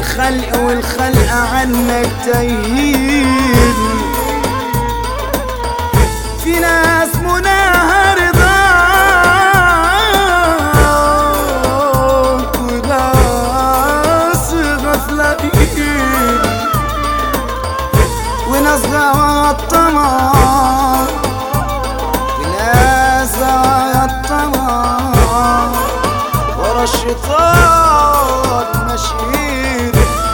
الخلق والخلق عنك تايهين في ناس مناها رضاك وناس غفلانين وناس غوى الطمع وناس غوى الطمع ورا الشيطان ماشيين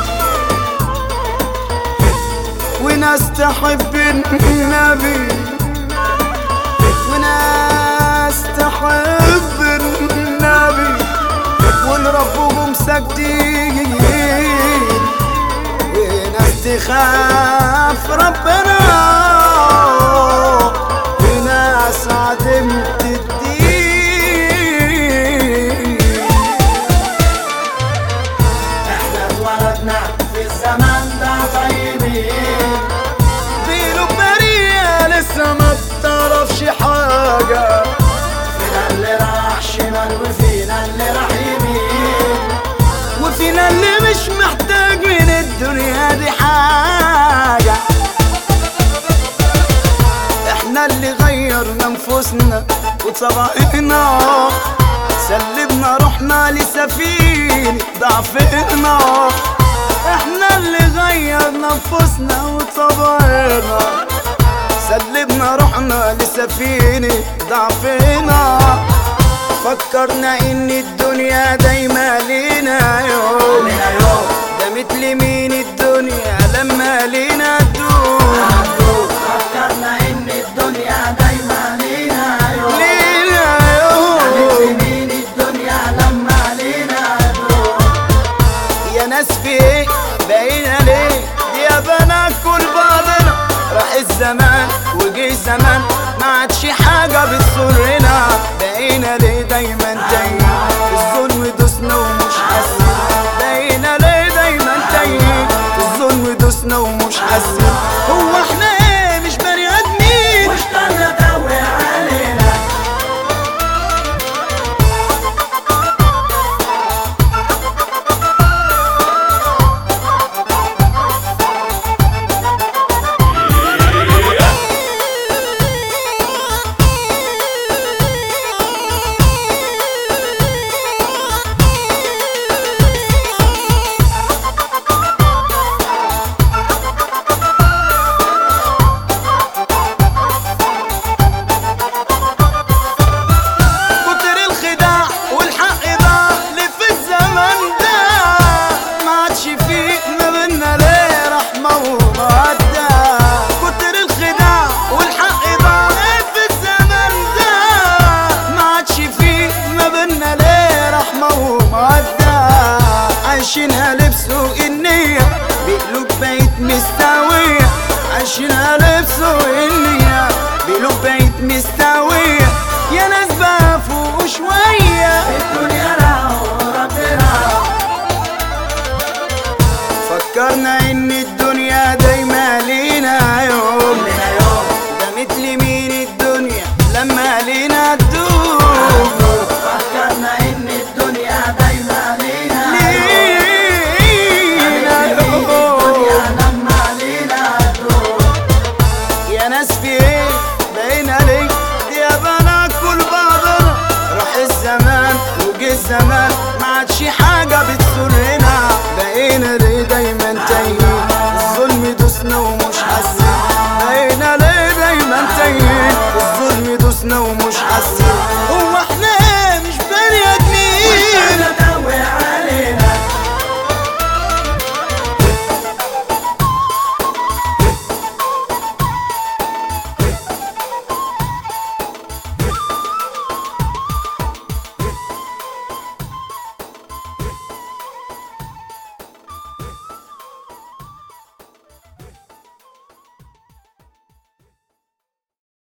وناس تحب النبي وناس تحب النبي ولربهم ساجدين وناس تخاف ربنا وناس عدمت الدين احنا اتولدنا في الزمان ده طيبين بينه بريئة لسه ما بتعرفش حاجة فينا اللي راح شمال وفينا اللي راح يمين وفينا اللي مش محتاج من الدنيا دي حاجة احنا اللي غيرنا نفوسنا وطبعنا سلمنا روحنا لسفينة ضعفنا احنا اللي غيرنا نفوسنا وطبعنا سلمنا روحنا لسفينة ضعفنا فكرنا ان الدنيا دايما لينا يوم لنا يوم ده مثل مين الدنيا لما لينا تدوم فكرنا ان الدنيا دايما لينا يوم لينا يوم مين الدنيا لما لينا يوم يا ناس في ايه بقينا ليه دي يا بنا كل بعضنا راح الزمان وجه الزمان ما عادش حاجة بتسرنا بقينا ليه دايما تايهين في الظلم دوسنا ومش حاسين بقينا ليه دايما تايهين في الظلم دوسنا ومش حاسين هو احنا ايه مش بني ادمين مش قادرة تدور علينا كتر الخداع والحق ضاع اللي في الزمن ده ما عادش فيه ما بينا ليه رحمة ومودة كتر الخداع والحق ضاع اللي في الزمن ده ما عادش فيه ما بينا ليه رحمة ومودة عايشينها لبسوا النية بقلوب بقت مستوية عايشينها لبسوا النية بقلوب بقت مستوية يا ناس بقى فوق شوية الدنيا له ربنا فكرنا ان الدنيا دايما لينا يوم لنا يوم ده مثل مين الدنيا لما لينا تدوم فكرنا ان الدنيا دايما لينا لينا يوم الدنيا لما لينا يوم يا ناس في ايه بقينا ليه دي يا بنا كل بعضنا راح الزمان وجه الزمان ما عادش حاجة بتسرنا بقينا ليه